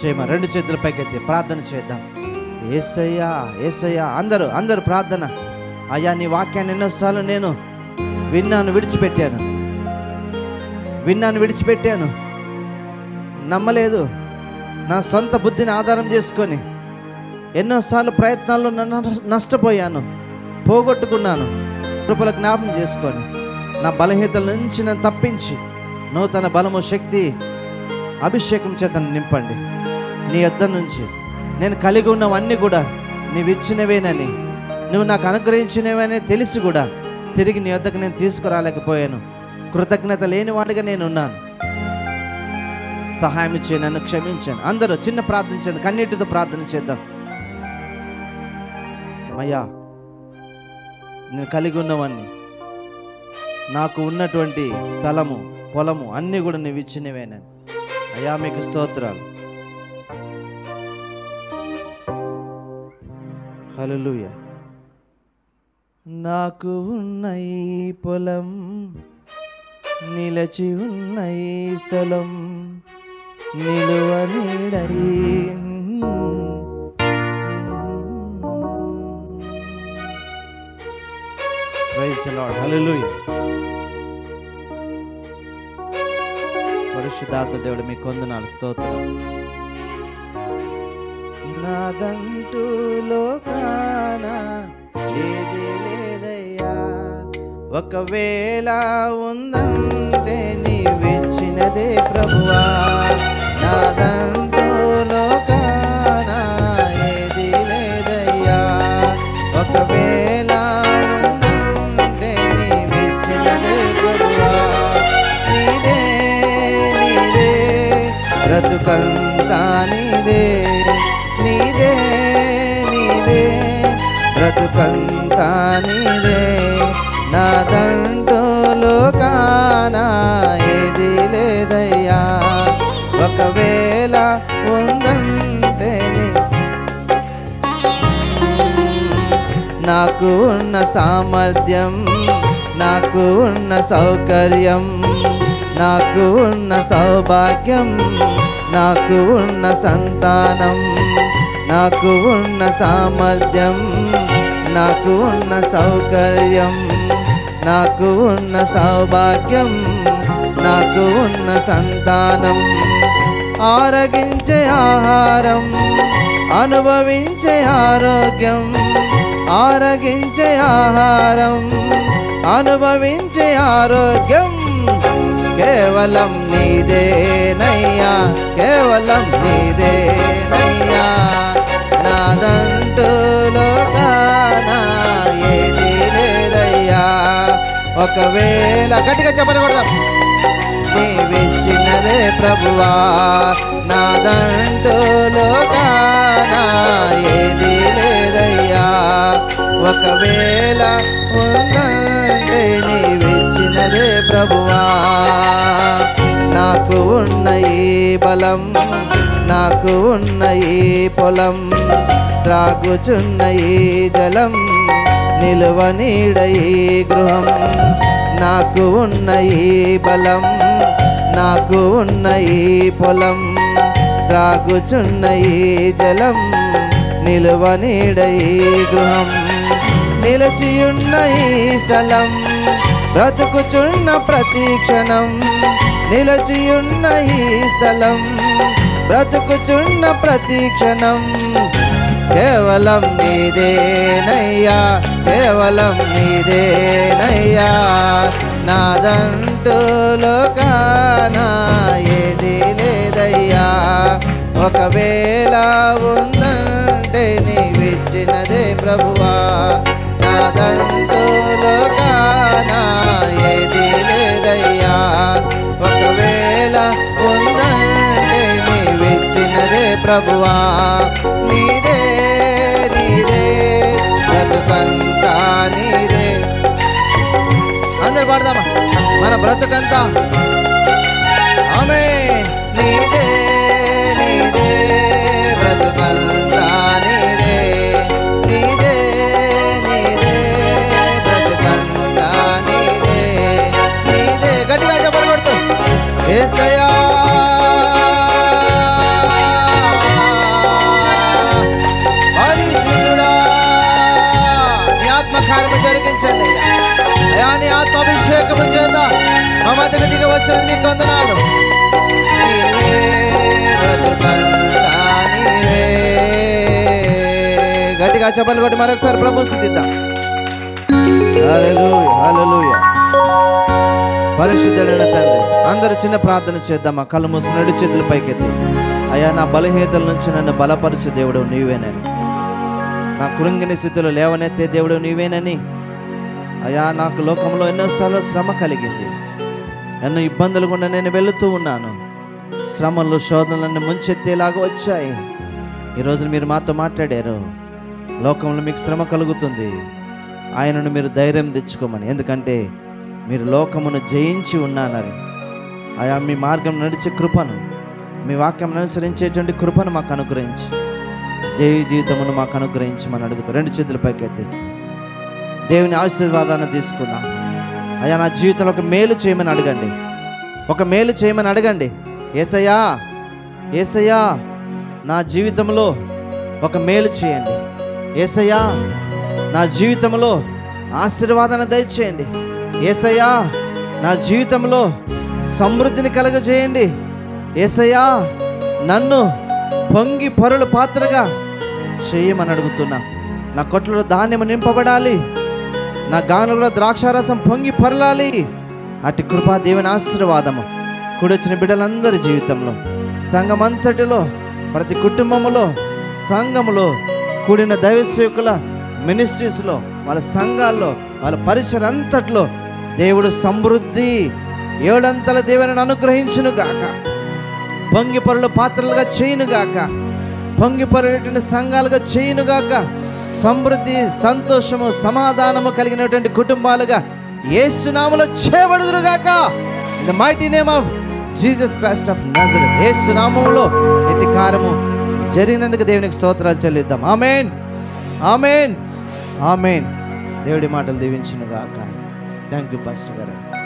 చేయమా రెండు చేతుల పైకెత్తి ప్రార్థన చేద్దాం ఏసయ్యా ఏసయ్యా అందరూ అందరూ ప్రార్థన అయ్యా నీ వాక్యాన్ని ఎన్నోసార్లు నేను విన్నాను విడిచిపెట్టాను విన్నాను విడిచిపెట్టాను నమ్మలేదు నా సొంత బుద్ధిని ఆధారం చేసుకొని ఎన్నోసార్లు ప్రయత్నాల్లో నన్ను నష్టపోయాను పోగొట్టుకున్నాను కృపల జ్ఞాపం చేసుకొని నా బలహీనతల నుంచి నన్ను తప్పించి నూతన బలము శక్తి అభిషేకం చేత నింపండి నీ యొద్ద నుంచి నేను కలిగి ఉన్నవన్నీ కూడా నీవు ఇచ్చినవేనని నువ్వు నాకు అనుగ్రహించినవని తెలిసి కూడా తిరిగి నీ యొద్దకు నేను తీసుకురాలేకపోయాను కృతజ్ఞత లేని వాడిగా నేను ఉన్నాను సహాయం చేయి నన్ను క్షమించాను అందరూ చిన్న ప్రార్థన చేద్దాం కన్నీటితో ప్రార్థన చేద్దాం అయ్యా నేను కలిగి ఉన్నవన్నీ నాకు ఉన్నటువంటి స్థలము పొలము అన్నీ కూడా నువ్వు ఇచ్చినవేనని అయ్యా మీకు స్తోత్రాలు హల్లెలూయా నాకు ఉన్న ఈ పొలం నిలచి ఉన్న ఈ స్థలం నిలువ నీడై ప్రైజ్ లార్డ్ హల్లెలూయా పరిశుద్ధాత్మ దేవుడు మీ కొందనాలు స్తోత్రం నాదంటూ లోకాన ఏది లేదయ్యా ఒకవేళ ఉందంటే నీవిచ్చినదే ప్రభువా నాదంటూ లోకాన ఏది లేదయ్యా ఒకవేళ ఉందంటే నీవిచ్చినదే ప్రభువా నీదే నీదే బ్రతుకంతా నీదే నీదే నీదే బ్రతుకంతా నీదే నాదంటూ లోకాన ఏది లేదయ్యా ఒకవేళ ఉందంటే నీ నాకు ఉన్న సామర్థ్యం నాకు ఉన్న సౌకర్యం నాకు ఉన్న సౌభాగ్యం నాకు ఉన్న సంతానం నాకు ఉన్న సామర్థ్యం నాకు ఉన్న సౌకర్యం నాకు ఉన్న సౌభాగ్యం నాకు ఉన్న సంతానం ఆరగించే ఆహారం అనుభవించే ఆరోగ్యం ఆరగించే ఆహారం అనుభవించే ఆరోగ్యం కేవలం నీదేనయ్యా కేవలం నీదేనయ్యా నాదంటూ లోకాన ఏది లేదయ్యా ఒకవేళ గట్టిగా చెప్పకూడదాం నీవిచ్చినదే ప్రభువా నాదంటూ లోకాన ఏది లేదయ్యా ఒకవేళ ఉందంటే నీవిచ్చినదే ప్రభువా నాకు ఉన్న ఈ బలం నాకు ఉన్న ఈ పొలం త్రాగుచున్న ఈ జలం నిలువ నీడ ఈ గృహం నాకు ఉన్న ఈ బలం నాకు ఉన్న ఈ పొలం త్రాగుచున్న ఈ జలం నిలువ నీడ ఈ గృహం నిలిచియున్న ఈ స్థలం బ్రతుకుచున్న ప్రతి క్షణం నిలిచియున్న ఈ స్థలం బ్రతుకుచున్న ప్రతి క్షణం కేవలం నీదేనయ్యా కేవలం నీదేనయ్యా నాదంటూ లోకాన ఏది లేదయ్యా ఒకవేళ ఉందంటే నీవిచ్చినదే ప్రభువా నాదంటూ లోకాన ఏది లేదయ్యా ఒకవేళ ఉందంటే నీవిచ్చినదే ప్రభువా నీదే నీదే బ్రతుకంతా నీదే అందరు పాడదామా మన బ్రతుకంతా ఆమె నీదే నీదే బ్రతుకంతా నీదే నీదే నీదే బ్రతుకంతా నీదే నీదే గట్టిగా చెప్పలు కొడుతూ ఏసయా జరిగించండి అయ్యా అయా నీ ఆత్మాభిషేకము చేత మా మధ్యకు దిగి వచ్చినది మీకు వందనాలు నీవే బ్రతుకంతా నీవే. గట్టిగా చెప్పలు కొట్టి మరొకసారి ప్రభు స్థుతిద్దాం హల్లెలూయా హల్లెలూయా పరిశుద్ధుడైన తండ్రి అందరూ చిన్న ప్రార్థన చేద్దాం ఆ కళ్ళు మూసుకుని రెండు చేతుల పైకెత్తి అయ్యా నా బలహీనతల నుంచి నన్ను బలపరచు దేవుడు నీవేనని నా కృంగిని స్థితిలో లేవనెత్తే దేవుడు నీవేనని అయ్యా నాకు లోకంలో ఎన్నోసార్లు శ్రమ కలిగింది ఎన్నో ఇబ్బందులు గుండా నేను వెళుతూ ఉన్నాను శ్రమలు శోధనలన్నీ ముంచెత్తేలాగా వచ్చాయి ఈరోజు మీరు మాతో మాట్లాడారు లోకంలో మీకు శ్రమ కలుగుతుంది ఆయనను మీరు ధైర్యం తెచ్చుకోమని ఎందుకంటే మీరు లోకమును జయించి ఉన్నానని ఆయా మీ మార్గం నడిచే కృపను మీ వాక్యం అనుసరించేటువంటి కృపను మాకు అనుగ్రహించి జయ జీవితమును మాకు అనుగ్రహించమని అడుగుతారు రెండు చేతుల పైకెత్తి దేవుని ఆశీర్వాదాన్ని తీసుకుందాం అయ్యా నా జీవితంలో ఒక మేలు చేయమని అడగండి ఒక మేలు చేయమని అడగండి ఏసయ్యా ఏసయ్యా నా జీవితంలో ఒక మేలు చేయండి ఏసయ్యా నా జీవితంలో ఆశీర్వాదాన్ని దయచేయండి ఏసయ్యా నా జీవితంలో సమృద్ధిని కలగజేయండి ఏసయ్యా నన్ను పొంగి పరుల పాత్రగా చేయమని అడుగుతున్నా నా కొట్లలో ధాన్యం నింపబడాలి నా గానులో ద్రాక్షారసం పొంగి పొరలాలి అటు కృపా దేవుని ఆశీర్వాదము కూడొచ్చిన బిడ్డలందరి జీవితంలో సంఘమంతటిలో ప్రతి కుటుంబములో సంఘములో కూడిన దైవ సేవకుల మినిస్ట్రీస్లో వాళ్ళ సంఘాల్లో వాళ్ళ పరిచయం అంతట్లో దేవుడు సమృద్ధి ఏడంతల దేవుని అనుగ్రహించును గాక పొంగి పొరలు పాత్రలుగా చేయును గాక పొంగి పొరలటువంటి సంఘాలుగా చేయును గాక సమృద్ధి సంతోషము సమాధానము కలిగినటువంటి కుటుంబాలుగా ఏసునామలో చేయబడుదురు గాక in the mighty name of Jesus Christ of Nazareth ఏసునామములో ఎట్టి కార్యము జరిగినందుకు దేవునికి స్తోత్రాలు చెల్లిద్దాం ఆమెన్ ఆమెన్ ఆమెన్ దేవుడి మాటలు దీవించును గాక థ్యాంక్ యూ పాస్టర్ గారు